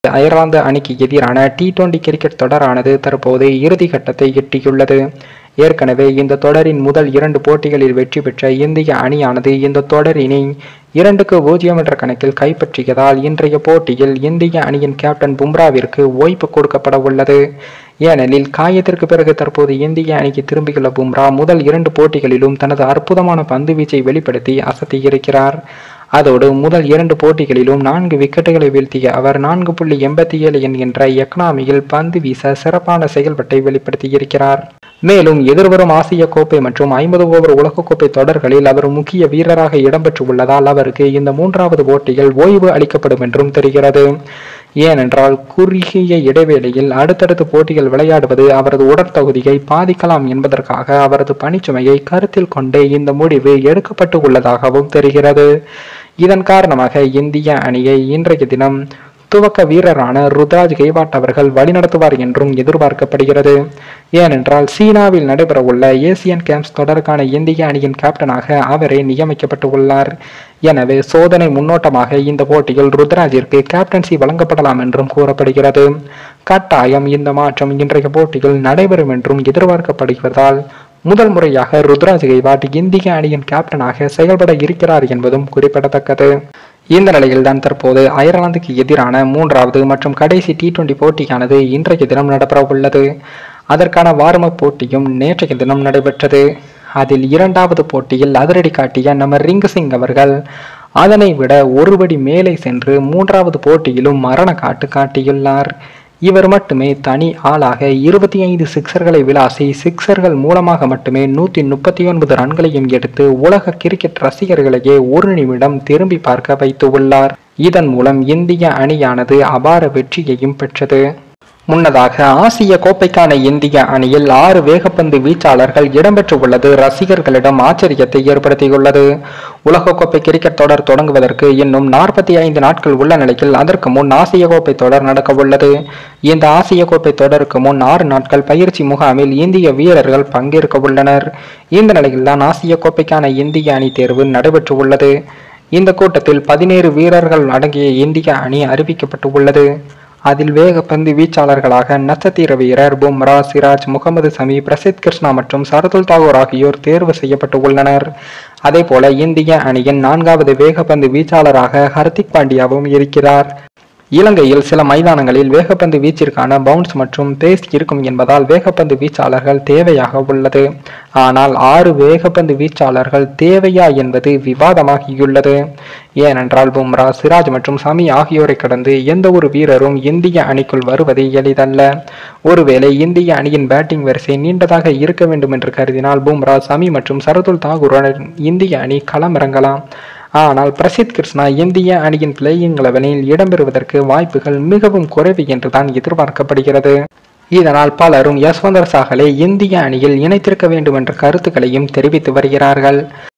Ireland அணிக்கு எதிரான T twenty cricket தொடரானது தற்போது இறுதிக்கட்டத்தை எட்டியுள்ளது ஏற்கனவே இந்த தொடரின் முதல் இரண்டு போட்டிகளில் வெற்றி பெற்ற இந்திய அணியானது இந்த தொடரினை இரண்டுக்கு பூஜ்ஜியம் என்ற கணக்கில் கைப்பற்றியதால் இன்றைய போட்டியில் இந்திய அணியின் கேப்டன் பும்ராவிற்கு ஓய்வு கொடுக்கப்பட உள்ளது ஏனெனில் காயத்திற்கு பிறகு தற்போது இந்திய அணிக்கு திரும்பியுள்ள பும்ரா முதல் இரண்டு போட்டிகளிலும் தனது அற்புதமான பந்து வீச்சை வெளிப்படுத்தி அசத்தியிருக்கிறார் அதோடு முதல் இரண்டு போட்டிகளிலும் நான்கு விக்கெட்டுகளை வீழ்த்திய அவர் நான்கு புள்ளி எண்பத்தி ஏழு என்கின்ற எக்கனாமியில் பந்து வீச சிறப்பான செயல்பாட்டை வெளிப்படுத்தியிருக்கிறார் மேலும் எதிர்வரும் ஆசிய கோப்பை மற்றும் ஐம்பது ஓவர் உலகக்கோப்பை தொடர்களில் அவர் முக்கிய வீரராக இடம்பெற்று உள்ளதால் அவருக்கு இந்த மூன்றாவது போட்டியில் ஓய்வு அளிக்கப்படும் என்றும் தெரிகிறது ஏனென்றால் குறுகிய இடைவேளையில் அடுத்தடுத்து போட்டிகள் விளையாடுவது அவரது உடற்தகுதியை பாதிக்கலாம் என்பதற்காக அவரது பணிச்சுமையை கருத்தில் கொண்டு இந்த முடிவு எடுக்கப்பட்டு உள்ளதாகவும் தெரிகிறது இதன் காரணமாக இந்திய அணியை இன்றைய தினம் துவக்க வீரரான ருத்ராஜ் கெய்வாட் அவர்கள் வழிநடத்துவார் என்றும் எதிர்பார்க்கப்படுகிறது ஏனென்றால் சீனாவில் நடைபெறவுள்ள ஏசியன் கேம்ஸ் தொடருக்கான இந்திய அணியின் கேப்டனாக அவரே நியமிக்கப்பட்டு உள்ளார் எனவே சோதனை முன்னோட்டமாக இந்த போட்டியில் ருத்ராஜிற்கு கேப்டன்சி வழங்கப்படலாம் என்றும் கூறப்படுகிறது கட்டாயம் இந்த மாற்றம் இன்றைய போட்டியில் நடைபெறும் என்றும் எதிர்பார்க்கப்படுகிறதால் முதல் முறையாக ருத்ராஜ் கெய்வாட் இந்திய அணியின் கேப்டனாக செயல்பட இருக்கிறார் என்பதும் குறிப்பிடத்தக்கது இந்த நிலையில்தான் தற்போது அயர்லாந்துக்கு எதிரான மூன்றாவது மற்றும் கடைசி டி டுவெண்டி போட்டியானது இன்றைய தினம் நடைபெற உள்ளது அதற்கான வார்மப் போட்டியும் நேற்றைய தினம் நடைபெற்றது அதில் இரண்டாவது போட்டியில் அதிரடி காட்டிய நம்ம ரிங்கு சிங் அவர்கள் அதனை விட ஒருபடி மேலே சென்று மூன்றாவது போட்டியிலும் மரண காட்டு காட்டியுள்ளார் இவர் மட்டுமே தனி ஆளாக இருபத்தி ஐந்து சிக்சர்களை விளாசி சிக்சர்கள் மூலமாக மட்டுமே நூற்றி முப்பத்தி ஒன்பது ரன்களையும் எடுத்து உலக கிரிக்கெட் ரசிகர்களையே ஒரு நிமிடம் திரும்பி பார்க்க வைத்து உள்ளார் இதன் மூலம் இந்திய அணியானது அபார வெற்றியையும் பெற்றது முன்னதாக ஆசிய கோப்பைக்கான இந்திய அணியில் ஆறு வேகப்பந்து வீச்சாளர்கள் இடம்பெற்று உள்ளது ரசிகர்களிடம் ஆச்சரியத்தை ஏற்படுத்தியுள்ளது உலகக்கோப்பை கிரிக்கெட் தொடர் தொடங்குவதற்கு இன்னும் நாற்பத்தி ஐந்து நாட்கள் உள்ள நிலையில் அதற்கு முன் ஆசிய கோப்பை தொடர் நடக்க உள்ளது இந்த ஆசிய கோப்பை தொடருக்கு முன் ஆறு நாட்கள் பயிற்சி முகாமில் இந்திய வீரர்கள் பங்கேற்க உள்ளனர் இந்த நிலையில்தான் ஆசிய கோப்பைக்கான இந்திய அணி தேர்வு நடைபெற்று உள்ளது இந்த கூட்டத்தில் பதினேழு வீரர்கள் அடங்கிய இந்திய அணி அறிவிக்கப்பட்டு உள்ளது அதில் வேகப்பந்து வீச்சாளர்களாக நட்சத்திர வீரர் பும்ரா சிராஜ் முகமது சமி பிரசித் கிருஷ்ணா மற்றும் சரதுல் தாகூர் ஆகியோர் தேர்வு செய்யப்பட்டு உள்ளனர் அதேபோல இந்திய அணியின் நான்காவது வேகப்பந்து வீச்சாளராக ஹர்திக் பாண்டியாவும் இருக்கிறார் இலங்கையில் சில மைதானங்களில் வேகப்பந்து வீச்சிற்கான பவுன்ஸ் மற்றும் பேஸ் இருக்கும் என்பதால் வேகப்பந்து வீச்சாளர்கள் தேவையாக உள்ளது ஆனால் ஆறு வேகப்பந்து வீச்சாளர்கள் தேவையா என்பது விவாதமாகியுள்ளது ஏனென்றால் பும்ரா சிராஜ் மற்றும் சமி ஆகியோரை கடந்து எந்த ஒரு வீரரும் இந்திய அணிக்குள் வருவது எளிதல்ல ஒருவேளை இந்திய அணியின் பேட்டிங் வரிசை நீண்டதாக இருக்க வேண்டும் என்று கருதினால் பும்ரா சமி மற்றும் சரதுல் தாகூருடன் இந்திய அணி களமிறங்கலாம் ஆனால் பிரசித் கிருஷ்ணா இந்திய அணியின் பிளேயிங் லெவலில் இடம்பெறுவதற்கு வாய்ப்புகள் மிகவும் குறைவு என்றுதான் எதிர்பார்க்கப்படுகிறது இதனால் பலரும் யஸ்வந்தர் சாகலை இந்திய அணியில் இணைத்திருக்க வேண்டும் என்ற கருத்துக்களையும் தெரிவித்து வருகிறார்கள்